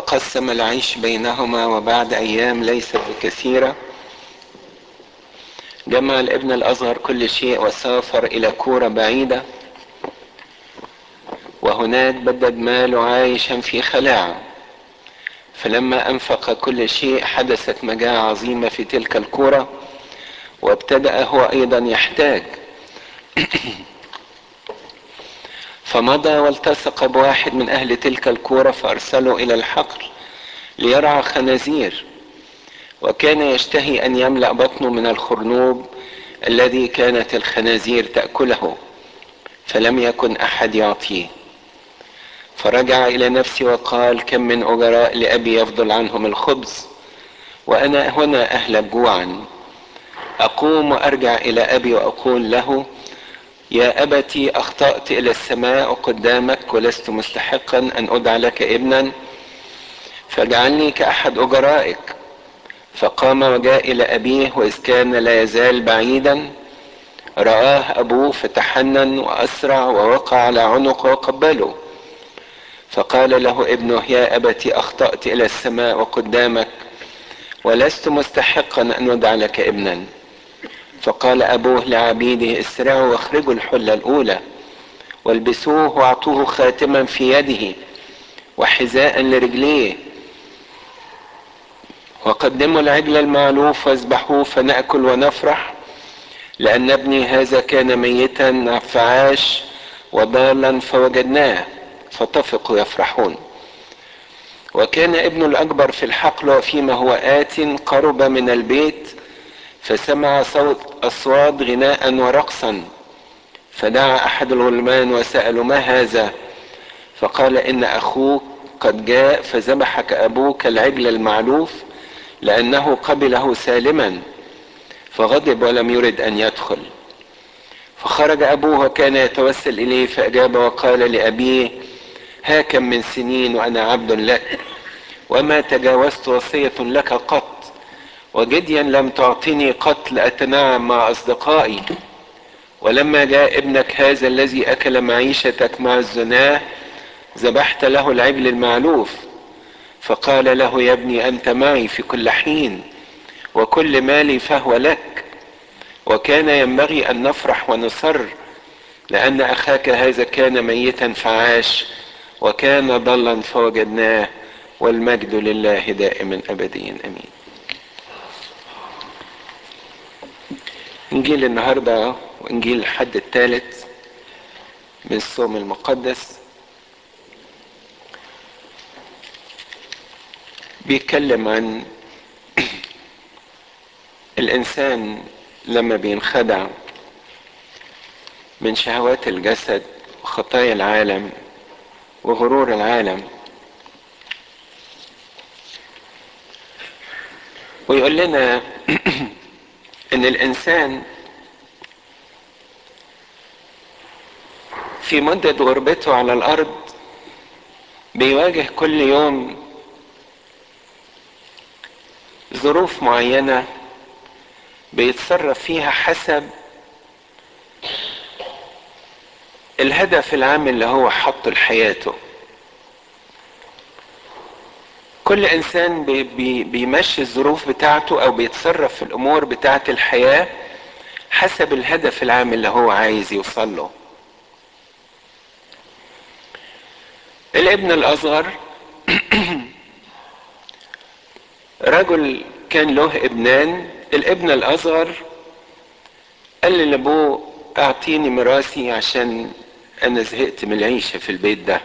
وقسم العيش بينهما وبعد ايام ليست بكثيره جمع الابن الاصغر كل شيء وسافر الى كوره بعيده وهناك بدد ماله عايشا في خلاعه فلما انفق كل شيء حدثت مجاعه عظيمه في تلك الكوره وابتدا هو ايضا يحتاج فمضى والتصق بواحد من اهل تلك الكوره فارسله الى الحقل ليرعى خنازير وكان يشتهي ان يملا بطنه من الخرنوب الذي كانت الخنازير تاكله فلم يكن احد يعطيه فرجع الى نفسه وقال كم من اجراء لابي يفضل عنهم الخبز وانا هنا اهلك جوعا اقوم وارجع الى ابي واقول له يا ابتي اخطات الى السماء قدامك ولست مستحقا ان ادعى لك ابنا فاجعلني كاحد اجرائك فقام وجاء الى ابيه واذ كان لا يزال بعيدا رآه ابوه فتحنن واسرع ووقع على عنقه وقبله فقال له ابنه يا ابت اخطات الى السماء وقدامك ولست مستحقا ان ادعى لك ابنا فقال ابوه لعبيده اسرعوا واخرجوا الحله الاولى والبسوه واعطوه خاتما في يده وحذاء لرجليه وقدموا العجل المعلوف واذبحوه فناكل ونفرح لان ابني هذا كان ميتا فعاش وضالا فوجدناه فطفقوا يفرحون وكان ابن الاكبر في الحقل وفيما هو ات قرب من البيت فسمع صوت اصوات غناء ورقصا فدعا احد الغلمان وسالوا ما هذا فقال ان اخوك قد جاء فذبحك ابوك العجل المعلوف لانه قبله سالما فغضب ولم يرد ان يدخل فخرج ابوه وكان يتوسل اليه فاجاب وقال لابيه ها كم من سنين وانا عبد لك وما تجاوزت وصيه لك قط وجديا لم تعطني قط لاتنعم مع اصدقائي ولما جاء ابنك هذا الذي اكل معيشتك مع الزناه ذبحت له العجل المعلوف فقال له يا ابني انت معي في كل حين وكل مالي فهو لك وكان ينبغي ان نفرح ونصر لان اخاك هذا كان ميتا فعاش وكان ضلا فوجدناه والمجد لله دائما ابديا امين انجيل النهارده وانجيل الحد الثالث من الصوم المقدس بيتكلم عن الانسان لما بينخدع من شهوات الجسد وخطايا العالم وغرور العالم ويقول لنا ان الانسان في مدة غربته على الارض بيواجه كل يوم ظروف معينة بيتصرف فيها حسب الهدف العام اللي هو حطه لحياته كل انسان بي بي بيمشي الظروف بتاعته او بيتصرف في الامور بتاعه الحياه حسب الهدف العام اللي هو عايز يوصل له الابن الاصغر رجل كان له ابنان الابن الاصغر قال لابوه اعطيني ميراثي عشان انا زهقت من العيشه في البيت ده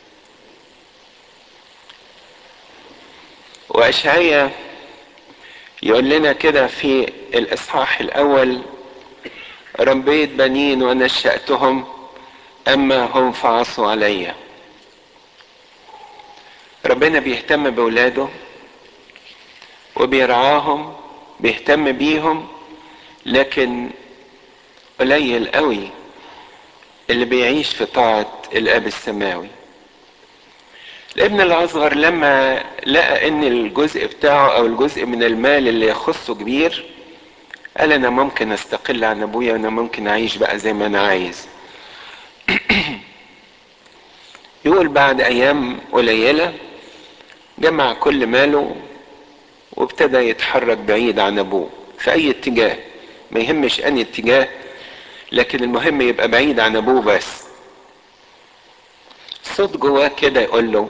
واشعيا يقول لنا كده في الاصحاح الاول ربيت بنين ونشاتهم اما هم فعصوا علي ربنا بيهتم باولاده وبيرعاهم بيهتم بيهم لكن قليل قوي اللي بيعيش في طاعة الاب السماوي الابن الاصغر لما لقى ان الجزء بتاعه او الجزء من المال اللي يخصه كبير قال انا ممكن استقل عن ابويا وانا ممكن اعيش بقى زي ما انا عايز يقول بعد ايام قليله جمع كل ماله وابتدى يتحرك بعيد عن ابوه في اي اتجاه ما يهمش اني اتجاه لكن المهم يبقى بعيد عن ابوه بس صوت جواه كده يقول له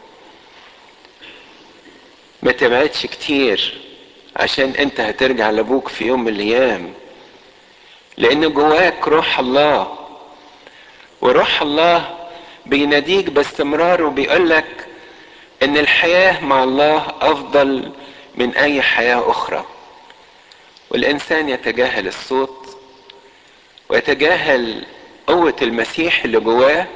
ما تبعدش كتير عشان انت هترجع لابوك في يوم من الايام لان جواك روح الله وروح الله بيناديك باستمرار وبيقول لك ان الحياة مع الله افضل من اي حياة اخرى والانسان يتجاهل الصوت ويتجاهل قوة المسيح اللي جواه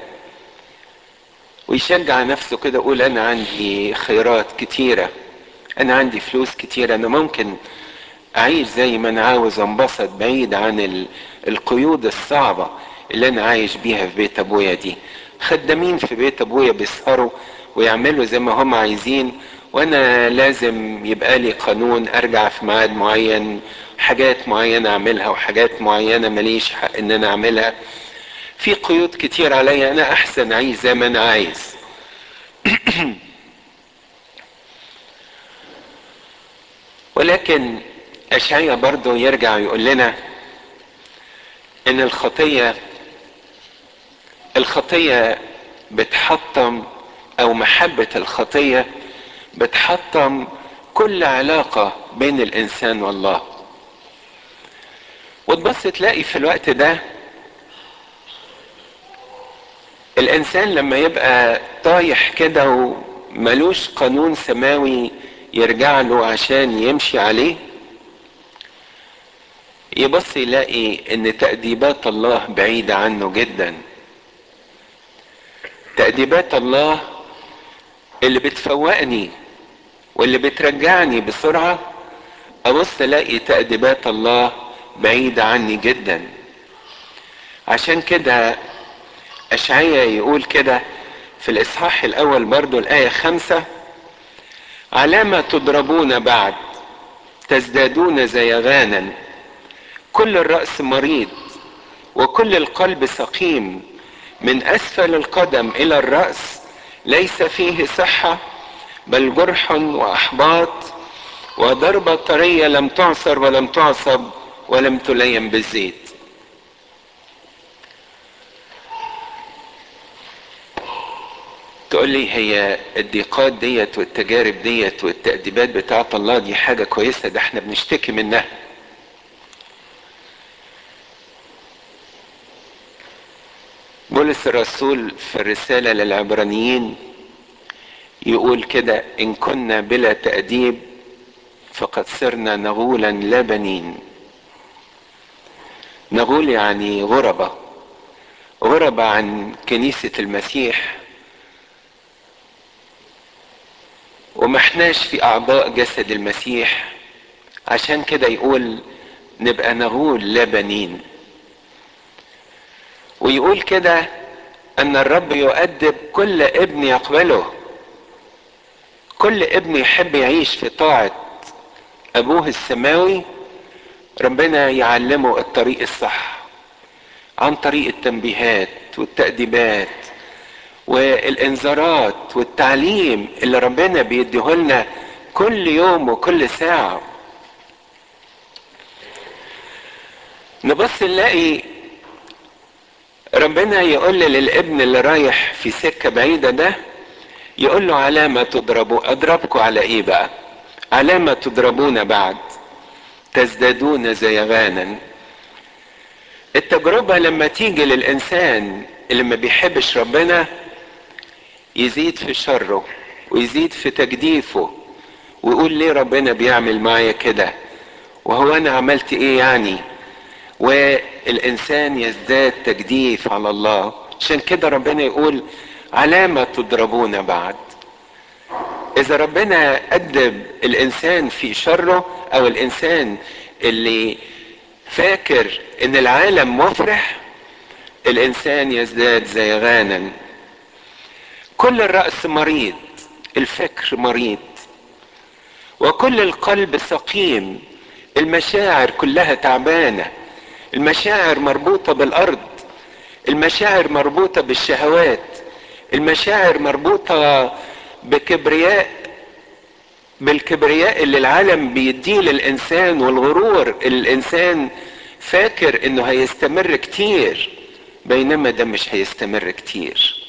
ويشجع نفسه كده يقول انا عندي خيرات كتيرة انا عندي فلوس كتيرة انا ممكن اعيش زي ما انا عاوز انبسط بعيد عن القيود الصعبة اللي انا عايش بيها في بيت ابويا دي خدامين في بيت ابويا بيسهروا ويعملوا زي ما هم عايزين وانا لازم يبقى لي قانون ارجع في ميعاد معين حاجات معينة اعملها وحاجات معينة ماليش حق ان انا اعملها في قيود كتير عليا انا احسن اعيش زي ما انا عايز ولكن اشعيا برضو يرجع يقول لنا ان الخطية الخطية بتحطم او محبة الخطية بتحطم كل علاقة بين الانسان والله وتبص تلاقي في الوقت ده الانسان لما يبقى طايح كده وملوش قانون سماوي يرجع له عشان يمشي عليه يبص يلاقي ان تأديبات الله بعيدة عنه جدا تأديبات الله اللي بتفوقني واللي بترجعني بسرعة ابص الاقي تأديبات الله بعيدة عني جدا عشان كده اشعيا يقول كده في الاصحاح الاول برضو الاية خمسة علامة تضربون بعد تزدادون زيغانا كل الرأس مريض وكل القلب سقيم من اسفل القدم الى الرأس ليس فيه صحة بل جرح واحباط وضربة طرية لم تعصر ولم تعصب ولم تلين بالزيت تقول لي هي الضيقات ديت والتجارب ديت والتأديبات بتاعت الله دي حاجة كويسة ده احنا بنشتكي منها بولس الرسول في الرسالة للعبرانيين يقول كده إن كنا بلا تأديب فقد صرنا نغولا لا بنين نغول يعني غربة غربة عن كنيسة المسيح وما احناش في أعضاء جسد المسيح عشان كده يقول نبقى نغول لا بنين ويقول كده ان الرب يؤدب كل ابن يقبله كل ابن يحب يعيش في طاعة ابوه السماوي ربنا يعلمه الطريق الصح عن طريق التنبيهات والتأديبات والانذارات والتعليم اللي ربنا بيديهولنا كل يوم وكل ساعة نبص نلاقي ربنا يقول للابن اللي رايح في سكة بعيدة ده يقول له علامة تضربوا اضربكم على ايه بقى علامة تضربون بعد تزدادون زيغانا التجربة لما تيجي للإنسان اللي ما بيحبش ربنا يزيد في شره ويزيد في تجديفه ويقول ليه ربنا بيعمل معايا كده وهو أنا عملت إيه يعني والإنسان يزداد تجديف على الله عشان كده ربنا يقول علامة تضربون بعد إذا ربنا أدب الإنسان في شره أو الإنسان اللي فاكر ان العالم مفرح الانسان يزداد زيغانا كل الرأس مريض الفكر مريض وكل القلب سقيم المشاعر كلها تعبانة المشاعر مربوطة بالارض المشاعر مربوطة بالشهوات المشاعر مربوطة بكبرياء بالكبرياء اللي العالم بيديه للانسان والغرور اللي الانسان فاكر انه هيستمر كتير بينما ده مش هيستمر كتير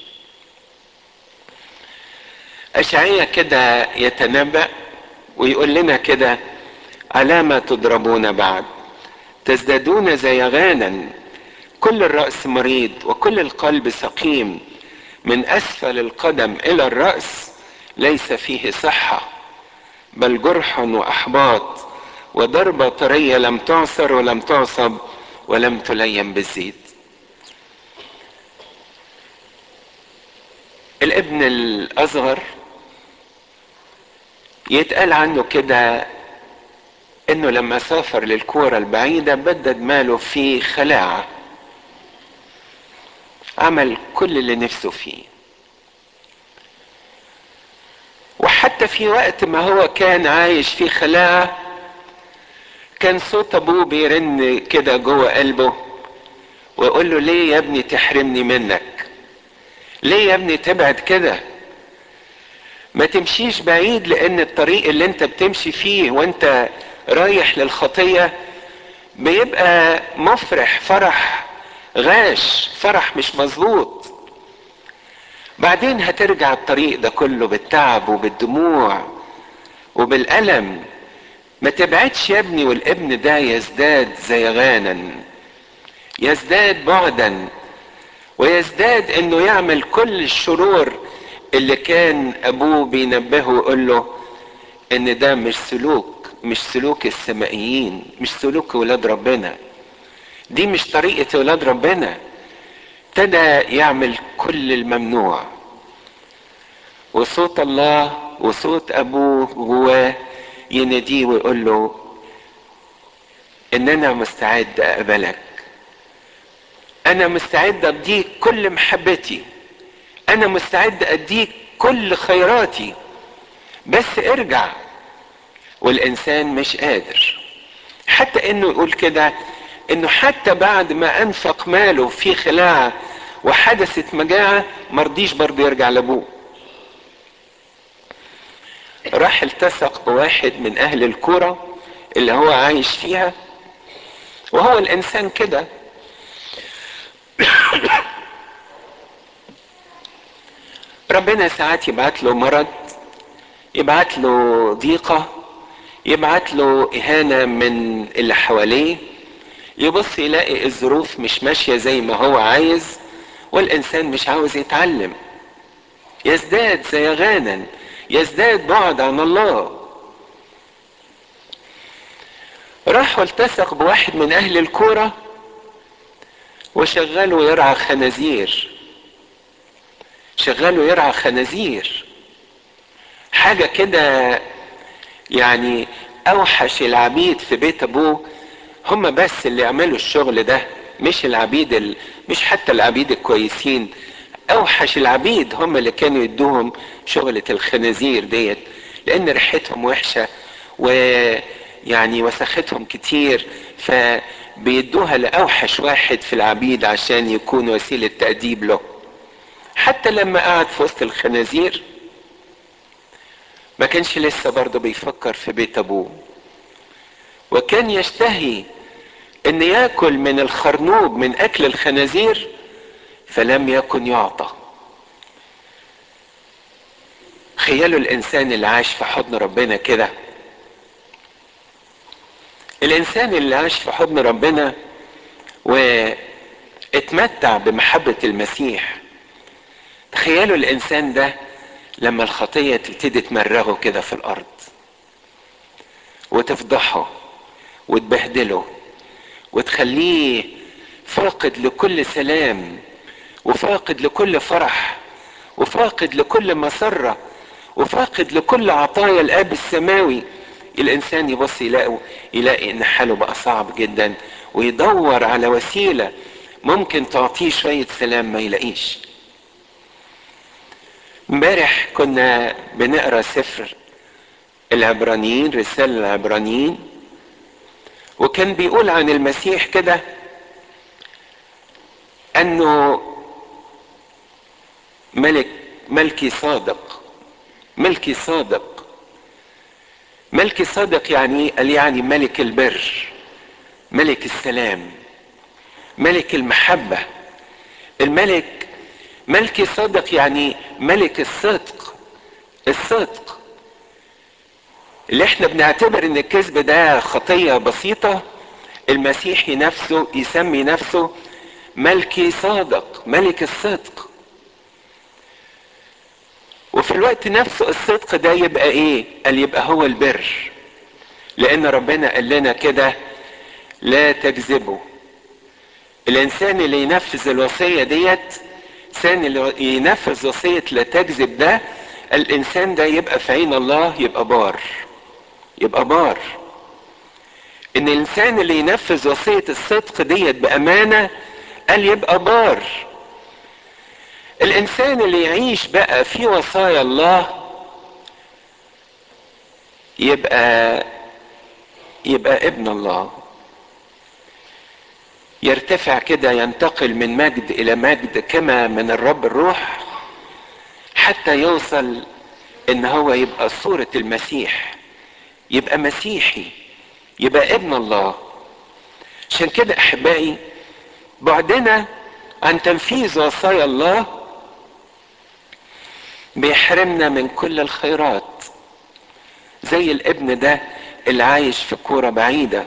اشعية كده يتنبأ ويقول لنا كده علامة تضربون بعد تزدادون زيغانا كل الرأس مريض وكل القلب سقيم من أسفل القدم إلى الرأس ليس فيه صحة بل جرح وأحباط وضربة طرية لم تعصر ولم تعصب ولم تلين بالزيت الابن الأصغر يتقال عنه كده انه لما سافر للكورة البعيدة بدد ماله في خلاعة عمل كل اللي نفسه فيه وحتى في وقت ما هو كان عايش في خلاعة كان صوت ابوه بيرن كده جوه قلبه ويقول له ليه يا ابني تحرمني منك ليه يا ابني تبعد كده ما تمشيش بعيد لان الطريق اللي انت بتمشي فيه وانت رايح للخطية بيبقى مفرح فرح غاش فرح مش مظبوط بعدين هترجع الطريق ده كله بالتعب وبالدموع وبالألم ما تبعدش يا ابني والابن ده يزداد زيغانا يزداد بعدا ويزداد انه يعمل كل الشرور اللي كان ابوه بينبهه ويقول له ان ده مش سلوك مش سلوك السمائيين مش سلوك ولاد ربنا دي مش طريقة ولاد ربنا ابتدى يعمل كل الممنوع وصوت الله وصوت ابوه جواه يناديه ويقول له ان انا مستعد اقبلك انا مستعد اديك كل محبتي انا مستعد اديك كل خيراتي بس ارجع والانسان مش قادر حتى انه يقول كده انه حتى بعد ما انفق ماله في خلاعة وحدثت مجاعة مرضيش برضه يرجع لابوه راح التصق بواحد من اهل الكرة اللي هو عايش فيها وهو الانسان كده ربنا ساعات يبعت له مرض يبعت له ضيقة يبعت له إهانة من اللي حواليه يبص يلاقي الظروف مش ماشية زي ما هو عايز والإنسان مش عاوز يتعلم يزداد زيغانا يزداد بعد عن الله راح والتصق بواحد من أهل الكورة وشغله يرعى خنازير شغله يرعى خنازير حاجة كده يعني اوحش العبيد في بيت ابوه هم بس اللي يعملوا الشغل ده مش العبيد ال... مش حتى العبيد الكويسين اوحش العبيد هم اللي كانوا يدوهم شغلة الخنازير ديت لان ريحتهم وحشة ويعني وسختهم كتير فبيدوها لاوحش واحد في العبيد عشان يكون وسيلة تأديب له حتى لما قعد في وسط الخنازير ما كانش لسه برضه بيفكر في بيت ابوه وكان يشتهي ان ياكل من الخرنوب من اكل الخنازير فلم يكن يعطى خيالوا الانسان اللي عاش في حضن ربنا كده الانسان اللي عاش في حضن ربنا واتمتع بمحبة المسيح تخيلوا الانسان ده لما الخطية تبتدي تمرغه كده في الارض وتفضحه وتبهدله وتخليه فاقد لكل سلام وفاقد لكل فرح وفاقد لكل مسرة وفاقد لكل عطايا الاب السماوي الانسان يبص يلاقي يلاقي ان حاله بقى صعب جدا ويدور على وسيلة ممكن تعطيه شوية سلام ما يلاقيش امبارح كنا بنقرا سفر العبرانيين رسالة العبرانيين وكان بيقول عن المسيح كده انه ملك ملكي صادق ملكي صادق ملك صادق يعني قال يعني ملك البر ملك السلام ملك المحبة الملك ملك صادق يعني ملك الصدق الصدق اللي احنا بنعتبر ان الكذب ده خطية بسيطة المسيحي نفسه يسمي نفسه ملكي صادق ملك الصدق وفي الوقت نفسه الصدق ده يبقى ايه قال يبقى هو البر لان ربنا قال لنا كده لا تكذبوا الانسان اللي ينفذ الوصية ديت الانسان اللي ينفذ وصية لا تكذب ده الانسان ده يبقى في عين الله يبقى بار يبقى بار ان الانسان اللي ينفذ وصية الصدق ديت بامانة قال يبقى بار الانسان اللي يعيش بقى في وصايا الله يبقى يبقى ابن الله يرتفع كده ينتقل من مجد الى مجد كما من الرب الروح حتى يوصل ان هو يبقى صورة المسيح يبقى مسيحي يبقى ابن الله عشان كده احبائي بعدنا عن تنفيذ وصايا الله بيحرمنا من كل الخيرات زي الابن ده اللي عايش في كورة بعيدة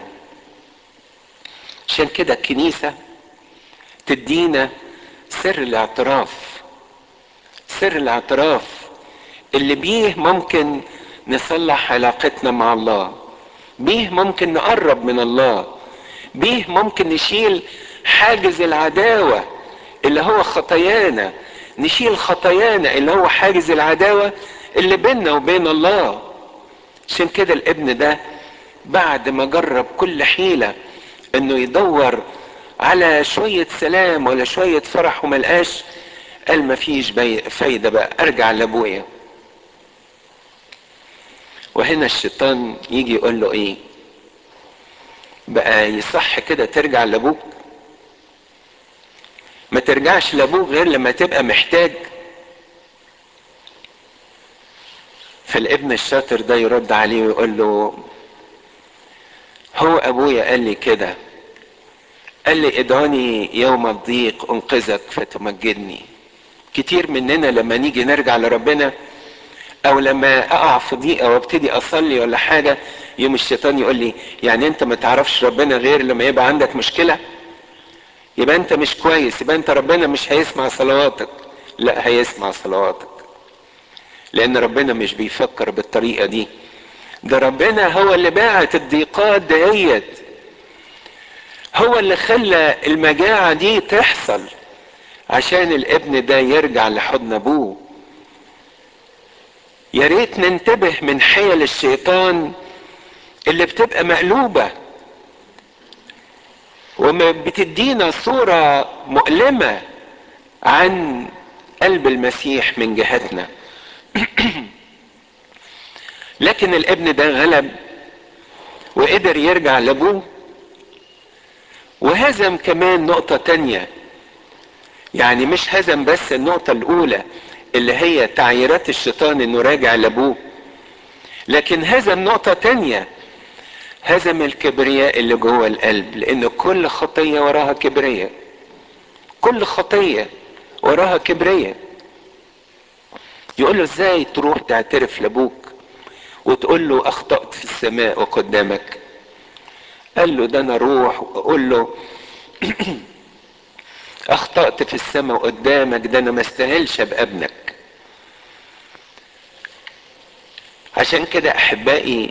عشان كده الكنيسة تدينا سر الاعتراف سر الاعتراف اللي بيه ممكن نصلح علاقتنا مع الله بيه ممكن نقرب من الله بيه ممكن نشيل حاجز العداوة اللي هو خطايانا نشيل خطايانا اللي هو حاجز العداوة اللي بيننا وبين الله عشان كده الابن ده بعد ما جرب كل حيلة انه يدور على شوية سلام ولا شوية فرح وملقاش قال مفيش فايدة بقى ارجع لابويا وهنا الشيطان يجي يقول له ايه بقى يصح كده ترجع لابوك ما ترجعش لابوك غير لما تبقى محتاج فالابن الشاطر ده يرد عليه ويقول له هو ابويا قال لي كده قال لي ادعوني يوم الضيق انقذك فتمجدني كتير مننا لما نيجي نرجع لربنا او لما اقع في ضيقه وابتدي اصلي ولا حاجه يوم الشيطان يقول لي يعني انت ما تعرفش ربنا غير لما يبقى عندك مشكله يبقى انت مش كويس يبقى انت ربنا مش هيسمع صلواتك لا هيسمع صلواتك لان ربنا مش بيفكر بالطريقه دي ده ربنا هو اللي باعت الضيقات دهيت هو اللي خلى المجاعه دي تحصل عشان الابن ده يرجع لحضن ابوه يا ريت ننتبه من حيل الشيطان اللي بتبقى مقلوبة وما بتدينا صورة مؤلمة عن قلب المسيح من جهتنا لكن الابن ده غلب وقدر يرجع لابوه وهزم كمان نقطة تانية يعني مش هزم بس النقطة الأولى اللي هي تعييرات الشيطان انه راجع لابوه لكن هزم نقطة تانية هزم الكبرياء اللي جوه القلب لان كل خطية وراها كبرياء كل خطية وراها كبرياء يقول له ازاي تروح تعترف لابوك وتقول له اخطأت في السماء وقدامك قال له ده انا اروح واقول له اخطأت في السماء قدامك ده انا ما استاهلش ابقى ابنك عشان كده احبائي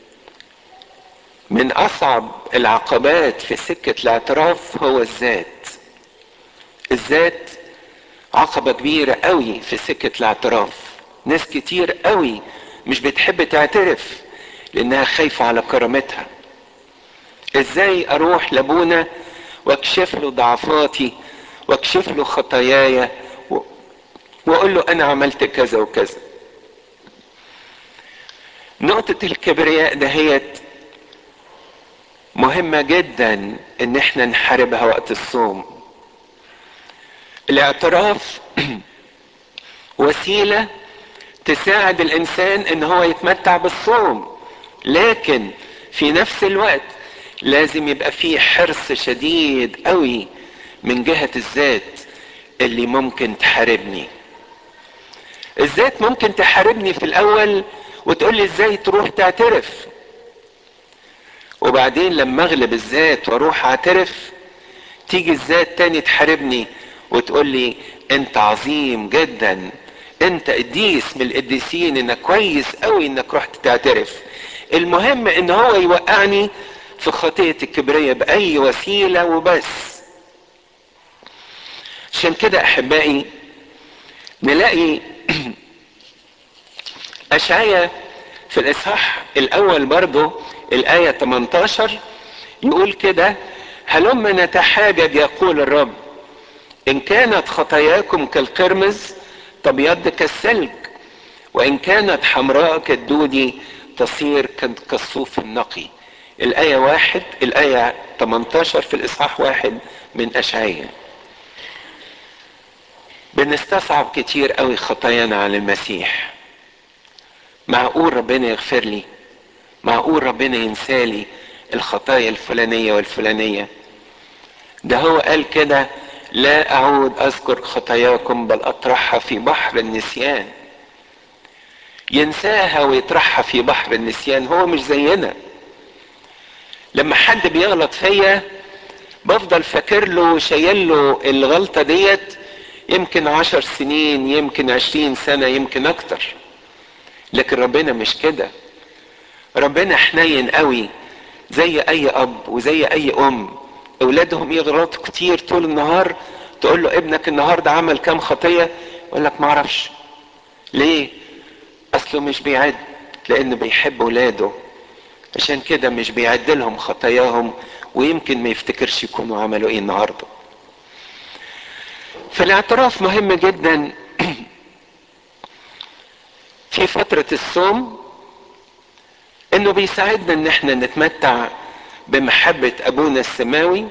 من اصعب العقبات في سكة الاعتراف هو الذات الذات عقبة كبيرة قوي في سكة الاعتراف ناس كتير قوي مش بتحب تعترف لانها خايفة على كرامتها ازاي اروح لابونا واكشف له ضعفاتي واكشف له خطاياي واقول له انا عملت كذا وكذا نقطة الكبرياء دهيت مهمة جدا ان احنا نحاربها وقت الصوم الاعتراف وسيلة تساعد الانسان ان هو يتمتع بالصوم لكن في نفس الوقت لازم يبقى فيه حرص شديد قوي من جهة الذات اللي ممكن تحاربني الذات ممكن تحاربني في الاول وتقول لي ازاي تروح تعترف وبعدين لما اغلب الذات واروح اعترف تيجي الذات تاني تحاربني وتقول لي انت عظيم جدا انت قديس من القديسين انك كويس قوي انك رحت تعترف المهم ان هو يوقعني في خطية الكبرية بأي وسيلة وبس عشان كده أحبائي نلاقي أشعية في الإصحاح الأول برضه الآية 18 يقول كده هلم نتحاجج يقول الرب إن كانت خطاياكم كالقرمز تبيض كالثلج وإن كانت حمراء كالدودي تصير كالصوف النقي الآية واحد الآية 18 في الإصحاح واحد من أشعية بنستصعب كتير قوي خطايانا على المسيح معقول ربنا يغفر لي معقول ربنا ينسالي الخطايا الفلانية والفلانية ده هو قال كده لا أعود أذكر خطاياكم بل أطرحها في بحر النسيان ينساها ويطرحها في بحر النسيان هو مش زينا لما حد بيغلط فيا بفضل فاكر له وشايل له الغلطة ديت يمكن عشر سنين يمكن عشرين سنة يمكن أكتر لكن ربنا مش كده ربنا حنين قوي زي أي أب وزي أي أم أولادهم يغلطوا كتير طول النهار تقول له ابنك النهاردة عمل كام خطية يقول لك معرفش ليه أصله مش بيعد لأنه بيحب ولاده عشان كده مش بيعد لهم خطاياهم ويمكن ما يفتكرش يكونوا عملوا ايه النهارده فالاعتراف مهم جدا في فترة الصوم انه بيساعدنا ان احنا نتمتع بمحبة ابونا السماوي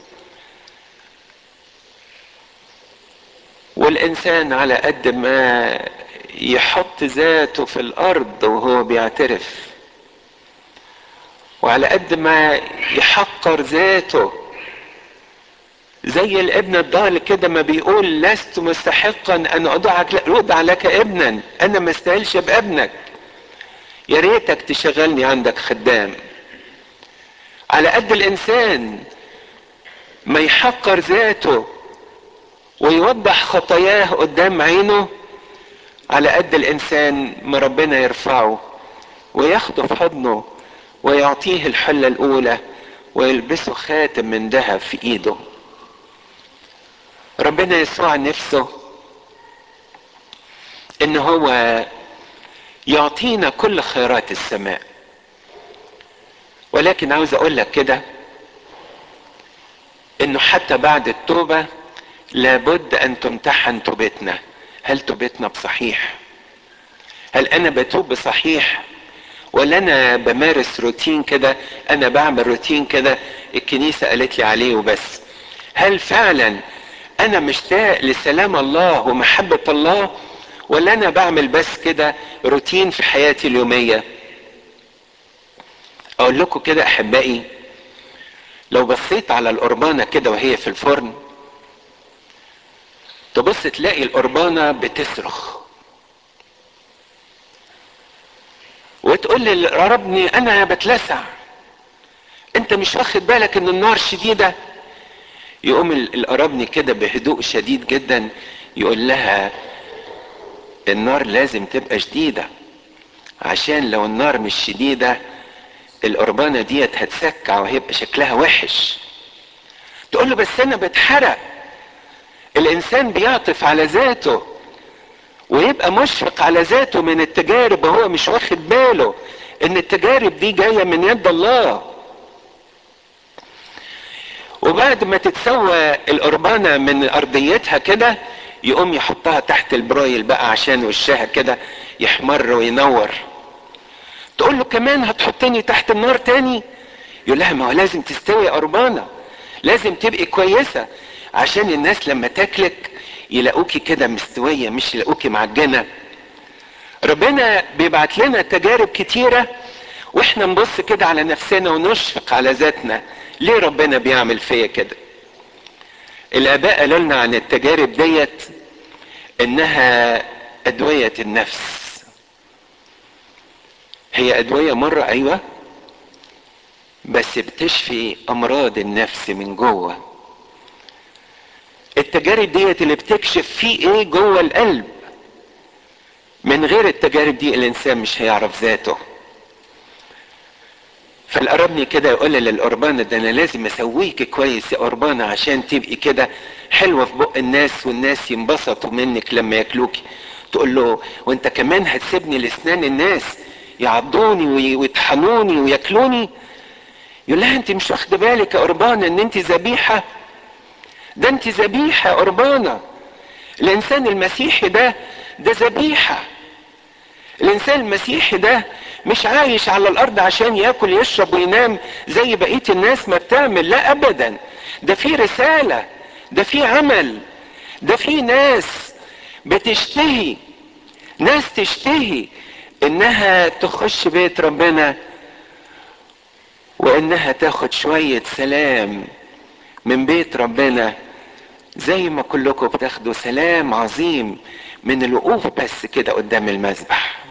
والانسان على قد ما يحط ذاته في الارض وهو بيعترف وعلى قد ما يحقر ذاته زي الابن الضال كده ما بيقول لست مستحقا ان اضعك اودع لك ابنا انا ما استاهلش بابنك يا ريتك تشغلني عندك خدام على قد الانسان ما يحقر ذاته ويوضح خطاياه قدام عينه على قد الانسان ما ربنا يرفعه وياخده في حضنه ويعطيه الحلة الأولى ويلبسه خاتم من ذهب في إيده ربنا يسوع نفسه إن هو يعطينا كل خيرات السماء ولكن عاوز أقول لك كده إنه حتى بعد التوبة لابد أن تمتحن توبتنا هل توبتنا بصحيح هل أنا بتوب بصحيح ولا انا بمارس روتين كده انا بعمل روتين كده الكنيسه قالت لي عليه وبس هل فعلا انا مشتاق لسلام الله ومحبه الله ولا انا بعمل بس كده روتين في حياتي اليوميه اقول لكم كده احبائي لو بصيت على القربانه كده وهي في الفرن تبص تلاقي القربانه بتصرخ وتقول لي قربني انا بتلسع انت مش واخد بالك ان النار شديده يقوم القربني كده بهدوء شديد جدا يقول لها النار لازم تبقى شديده عشان لو النار مش شديده القربانه ديت هتسكع وهيبقى شكلها وحش تقول له بس انا بتحرق الانسان بيعطف على ذاته ويبقى مشفق على ذاته من التجارب وهو مش واخد باله ان التجارب دي جايه من يد الله وبعد ما تتسوى القربانة من أرضيتها كده يقوم يحطها تحت البرايل بقى عشان وشها كده يحمر وينور تقول له كمان هتحطني تحت النار تاني يقول لها ما هو لازم تستوي قربانة لازم تبقي كويسة عشان الناس لما تاكلك يلاقوكي كده مستوية مش يلاقوكي معجنة ربنا بيبعت لنا تجارب كتيرة واحنا نبص كده على نفسنا ونشفق على ذاتنا ليه ربنا بيعمل فيا كده الاباء قالوا لنا عن التجارب ديت انها ادوية النفس هي ادوية مرة ايوه بس بتشفي امراض النفس من جوه التجارب ديت اللي بتكشف فيه ايه جوه القلب من غير التجارب دي الانسان مش هيعرف ذاته فالقربني كده يقول للقربانة ده انا لازم اسويك كويس يا قربانة عشان تبقي كده حلوة في بق الناس والناس ينبسطوا منك لما ياكلوكي تقول له وانت كمان هتسيبني لاسنان الناس يعضوني ويطحنوني وياكلوني يقول لها انت مش واخده بالك يا قربانة ان انت ذبيحة ده انت ذبيحة يا قربانة الانسان المسيحي ده ده ذبيحة الانسان المسيحي ده مش عايش على الارض عشان ياكل يشرب وينام زي بقية الناس ما بتعمل لا ابدا ده في رسالة ده في عمل ده في ناس بتشتهي ناس تشتهي انها تخش بيت ربنا وانها تاخد شوية سلام من بيت ربنا زي ما كلكم بتاخدوا سلام عظيم من الوقوف بس كده قدام المذبح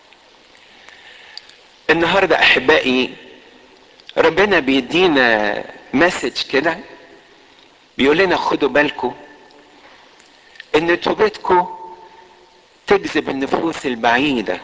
النهارده احبائي ربنا بيدينا مسج كده بيقول لنا خدوا بالكم ان توبتكم تجذب النفوس البعيده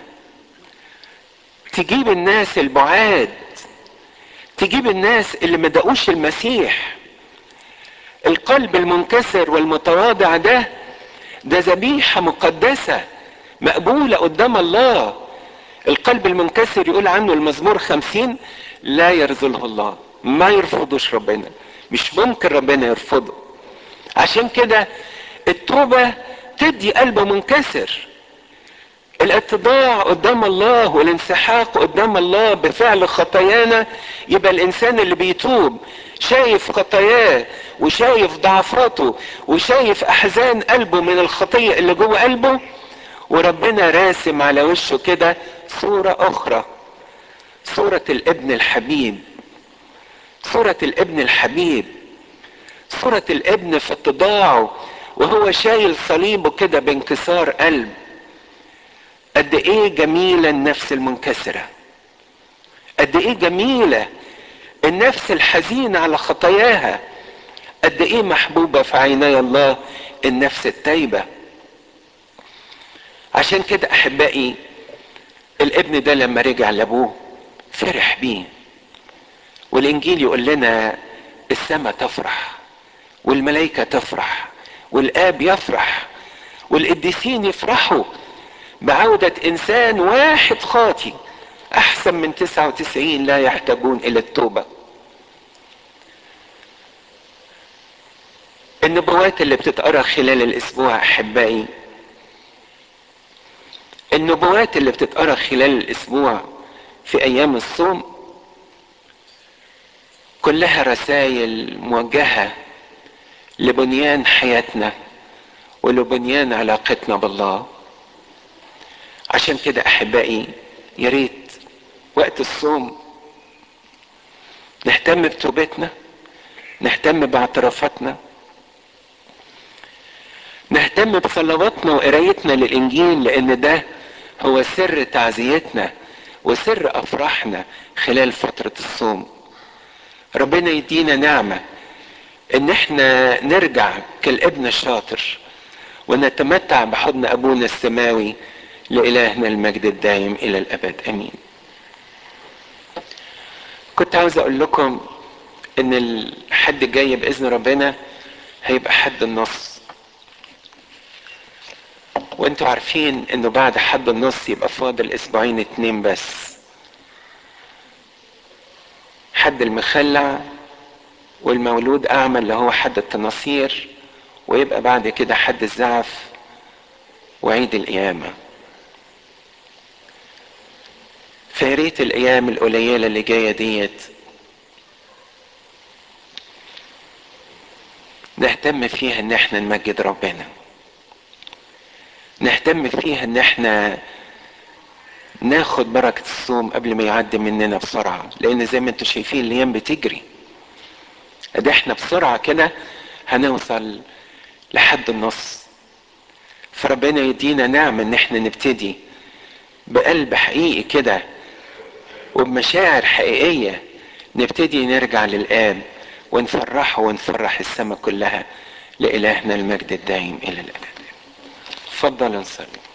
تجيب الناس البعاد تجيب الناس اللي ما دقوش المسيح القلب المنكسر والمتواضع ده ده ذبيحة مقدسة مقبولة قدام الله القلب المنكسر يقول عنه المزمور خمسين لا يرذله الله ما يرفضوش ربنا مش ممكن ربنا يرفضه عشان كده التوبة تدي قلب منكسر الاتضاع قدام الله والانسحاق قدام الله بفعل خطايانا يبقى الانسان اللي بيتوب شايف خطاياه وشايف ضعفاته وشايف احزان قلبه من الخطيه اللي جوه قلبه وربنا راسم على وشه كده صوره اخرى صوره الابن الحبيب صوره الابن الحبيب صوره الابن في اتضاعه وهو شايل صليبه كده بانكسار قلب قد ايه جميلة النفس المنكسرة قد ايه جميلة النفس الحزينة على خطاياها قد ايه محبوبة في عيني الله النفس التايبة عشان كده احبائي الابن ده لما رجع لابوه فرح بيه والانجيل يقول لنا السماء تفرح والملائكة تفرح والاب يفرح والقديسين يفرحوا بعودة انسان واحد خاطي احسن من تسعة وتسعين لا يحتاجون الى التوبة النبوات اللي بتتقرا خلال الاسبوع احبائي النبوات اللي بتتقرا خلال الاسبوع في ايام الصوم كلها رسائل موجهة لبنيان حياتنا ولبنيان علاقتنا بالله عشان كده احبائي يا ريت وقت الصوم نهتم بتوبتنا نهتم باعترافاتنا نهتم بصلواتنا وقرايتنا للانجيل لان ده هو سر تعزيتنا وسر افراحنا خلال فتره الصوم ربنا يدينا نعمه ان احنا نرجع كالابن الشاطر ونتمتع بحضن ابونا السماوي لإلهنا المجد الدائم إلى الأبد أمين كنت عاوز أقول لكم إن الحد الجاي بإذن ربنا هيبقى حد النص وانتوا عارفين انه بعد حد النص يبقى فاضل اسبوعين اتنين بس حد المخلع والمولود اعمى اللي هو حد التناصير ويبقى بعد كده حد الزعف وعيد القيامه فياريت الايام القليله اللي جايه ديت نهتم فيها ان احنا نمجد ربنا نهتم فيها ان احنا ناخد بركة الصوم قبل ما يعدي مننا بسرعة لان زي ما انتم شايفين الايام بتجري ادي احنا بسرعة كده هنوصل لحد النص فربنا يدينا نعمة ان احنا نبتدي بقلب حقيقي كده وبمشاعر حقيقية نبتدي نرجع للآب ونفرحه ونفرح السماء كلها لإلهنا المجد الدائم إلى الأبد. اتفضل نصلي.